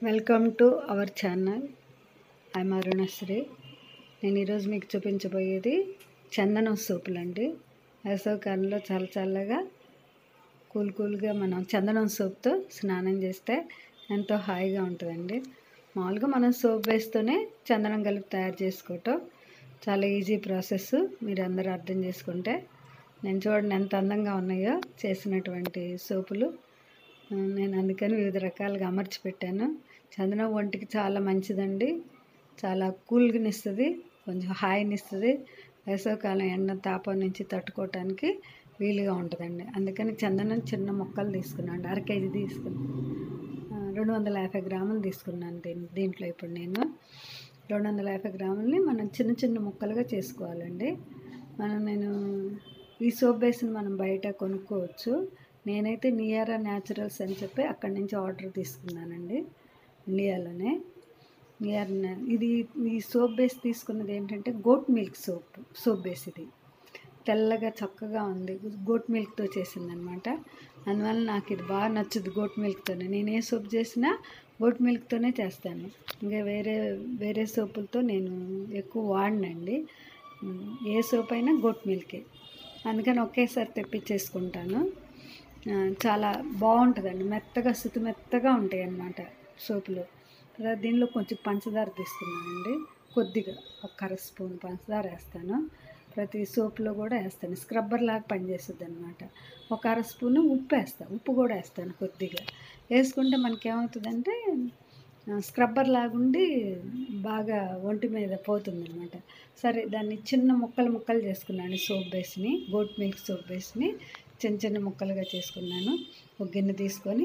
welcome to our channel I'm Arunasri నేను ఈరోజు మీకు చూపించబోయేది చందనం సోపులు అండి వేసవికాలంలో చల్ల చల్లగా కూల్ కూల్గా మనం చందనం సోప్తో స్నానం చేస్తే ఎంతో హాయిగా ఉంటుందండి మామూలుగా మనం సోప్ వేస్తూనే చందనం కలిపి తయారు చేసుకోవటం చాలా ఈజీ ప్రాసెస్ మీరు అందరూ అర్థం చేసుకుంటే నేను చూడండి ఎంత అందంగా ఉన్నాయో చేసినటువంటి సోపులు ఆ, నేను అందుకని వివిధ రకాలుగా అమర్చి పెట్టాను చందనం ఒంటికి చాలా మంచిదండి చాలా కూల్గానిస్తుంది కొంచెం హాయినిస్తుంది వేసవికాలం ఎండ తాపం నుంచి తట్టుకోవటానికి వీలుగా ఉంటుందండి అందుకని చందనం చిన్న మొక్కలు తీసుకున్నాను అర కేజీ తీసుకున్నాను ఆ, రెండు వందల యాభై గ్రాములు తీసుకున్నాను దీని దీంట్లో ఇప్పుడు నేను రెండు వందల యాభై గ్రాములని మనం చిన్న చిన్న ముక్కలుగా చేసుకోవాలండి మనం నేను ఈ సోప్ బేస్ని మనం బయట కొనుక్కోవచ్చు నేనైతే నియారా న్యాచురల్స్ అని చెప్పి అక్కడి నుంచి ఆర్డర్ తీసుకున్నానండి ఇండియాలోనే నియర్ ఇది ఈ సోప్ బేస్ తీసుకున్నది ఏంటంటే goat milk soap soap base ఇది తెల్లగా చక్కగా ఉంది గోట్ మిల్క్తో చేసిందనమాట అందువల్ల నాకు ఇది బాగా నచ్చుద్ది గోట్ మిల్క్తోనే నేను ఏ సోప్ చేసినా గోట్ మిల్క్తోనే చేస్తాను ఇంకా వేరే వేరే సోపులతో నేను ఎక్కువ వాడినండి ఉమ్, ఏ సోప్ అయినా గోట్ మిల్కే అందుకని ఒకేసారి తెప్పించేసుకుంటాను ఆ, చాలా బాగుంటుందండి మెత్తగా సుతి మెత్తగా ఉంటాయి అన్నమాట సోపులు తర్వాత దీనిలో కొంచెం పంచదార తీసుకున్నానండి కొద్దిగా ఒక అర స్పూన్ పంచదార వేస్తాను ప్రతి సోపులో కూడా వేస్తాను స్క్రబ్బర్ లాగా పనిచేస్తుంది అనమాట ఒక అర స్పూన్ ఉప్పు వేస్తాను ఉప్పు కూడా వేస్తాను కొద్దిగా వేసుకుంటే మనకి ఏమవుతుందంటే ఆ, స్క్రబ్బర్ లాగుండి బాగా ఒంటి మీద పోతుంది అనమాట సరే దాన్ని చిన్న ముక్కలు ముక్కలు చేసుకున్నాను సోప్ బేస్ని గోట్ మిల్క్ సోప్ బేస్ని చిన్న చిన్న ముక్కలుగా చేసుకున్నాను ఒక గిన్నె తీసుకొని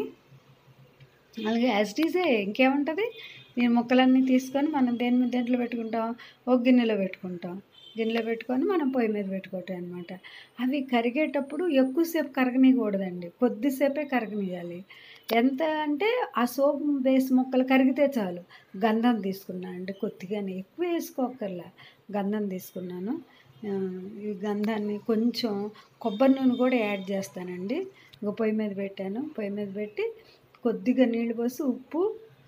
అలాగే యాజ్ డీజే ఇంకేముంటుంది నేను ముక్కలన్నీ తీసుకొని మనం దేని మీద దేంట్లో పెట్టుకుంటాం ఒక గిన్నెలో పెట్టుకుంటాం గిన్నెలో పెట్టుకొని మనం పొయ్యి మీద పెట్టుకోవటం అనమాట అవి కరిగేటప్పుడు ఎక్కువసేపు కరగనీయకూడదండి కొద్దిసేపే కరగనీయాలి ఎంత అంటే ఆ సోప్ బేస్ ముక్కలు కరిగితే చాలు గంధం తీసుకున్నాను అండి కొద్దిగానే ఎక్కువ వేసుకోకర్లా గంధం తీసుకున్నాను ఆ, ఈ గంధాన్ని కొంచెం కొబ్బరి నూనె కూడా యాడ్ చేస్తానండి ఇంక పొయ్యి మీద పెట్టాను పొయ్యి మీద పెట్టి కొద్దిగా నీళ్ళు పోసి ఉప్పు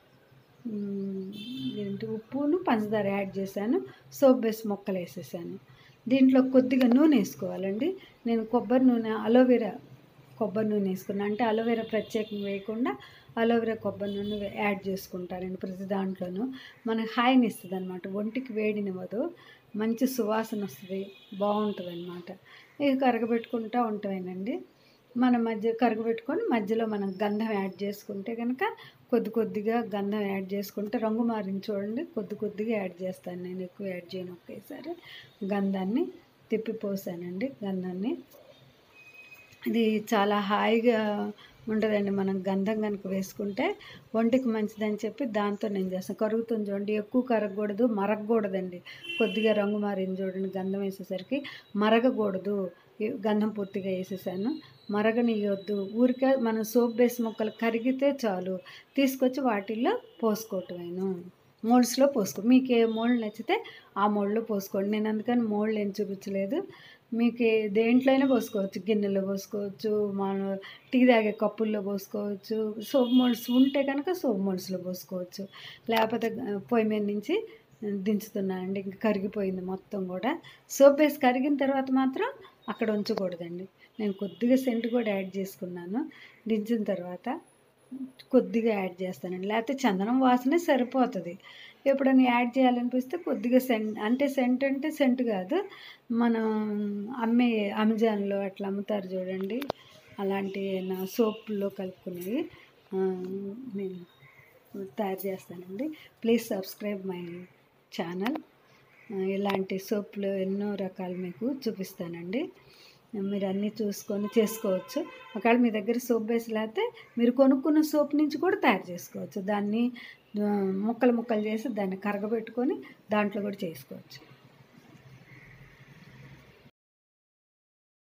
మ్, ఏంటి ఉప్పును పంచదార యాడ్ చేశాను సోప్ బేస్ మొక్కలు వేసేసాను దీంట్లో కొద్దిగా నూనె వేసుకోవాలండి నేను కొబ్బరి నూనె అలోవెరా కొబ్బరి నూనె వేసుకున్నాను అంటే అలోవెరా ప్రత్యేకంగా వేయకుండా అలోవెరా కొబ్బరి నూనె వే- యాడ్ చేసుకుంటానండి ప్రతి దాంట్లోనూ మనకి హాయిని ఇస్తుంది అనమాట ఒంటికి వేడినివ్వదు మంచి సువాసన వస్తుంది బాగుంటుంది అనమాట ఇక కరగబెట్టుకుంటూ ఉంటామేనండి మన మధ్య కరగబెట్టుకొని మధ్యలో మనం గంధం యాడ్ చేసుకుంటే కనుక కొద్ది కొద్దిగా గంధం యాడ్ చేసుకుంటే రంగు మారింది చూడండి కొద్ది కొద్దిగా యాడ్ చేస్తాను నేను ఎక్కువ యాడ్ చేయను ఒకేసారి గంధాన్ని తిప్పి పోసానండి గంధాన్ని ఇది చాలా హాయిగా ఉంటుందండి మనం గంధం కనుక వేసుకుంటే ఒంటికి మంచిదని చెప్పి దాంతో నేను చేస్తాను కరుగుతుంది చూడండి ఎక్కువ కరగకూడదు మరగకూడదండి కొద్దిగా రంగు మారింది చూడండి గంధం వేసేసరికి మరగకూడదు ఈ గంధం పూర్తిగా వేసేసాను మరగనియొద్దు ఊరికే మనం సోప్ బేస్ మొక్కలు కరిగితే చాలు తీసుకొచ్చి వాటిల్లో పోసుకోవటమేను మోల్డ్స్లో పోసుకో మీకు ఏ మోల్డ్ నచ్చితే ఆ మోల్డ్లో పోసుకోండి నేను అందుకని మోల్డ్ ఏం చూపించలేదు మీకు ఏ- దేంట్లో అయినా పోసుకోవచ్చు గిన్నెలో పోసుకోవచ్చు మన టీ తాగే కప్పుల్లో పోసుకోవచ్చు సోప్ మోల్డ్స్ ఉంటే కనుక సోప్ మోల్డ్స్లో పోసుకోవచ్చు లేకపోతే ఆ, పొయ్యి మీద నుంచి దించుతున్నానండి ఇంకా కరిగిపోయింది మొత్తం కూడా సోప్ వేసి కరిగిన తర్వాత మాత్రం అక్కడ ఉంచకూడదండి నేను కొద్దిగా సెంట్ కూడా యాడ్ చేసుకున్నాను దించిన తర్వాత కొద్దిగా యాడ్ చేస్తానండి లేకపోతే చందనం వాసనే సరిపోతుంది ఎప్పుడైనా యాడ్ చేయాలనిపిస్తే కొద్దిగా సెంట్ అంటే సెంట్ అంటే సెంట్ కాదు మనం అమ్మే అమెజాన్లో అట్లా అమ్ముతారు చూడండి అలాంటి నా సోప్లో కలుపుకునేవి ఆ, నేను తయారు చేస్తానండి ప్లీజ్ సబ్స్క్రైబ్ మై ఛానల్ ఇలాంటి సోప్లు ఎన్నో రకాలు మీకు చూపిస్తానండి మీరు అన్నీ చూసుకొని చేసుకోవచ్చు ఒకవేళ మీ దగ్గర సోప్ బేస్ లేకపోతే మీరు కొనుక్కున్న సోప్ నుంచి కూడా తయారు చేసుకోవచ్చు దాన్ని ఆ, ముక్కలు ముక్కలు చేసి దాన్ని కరగబెట్టుకొని దాంట్లో కూడా చేసుకోవచ్చు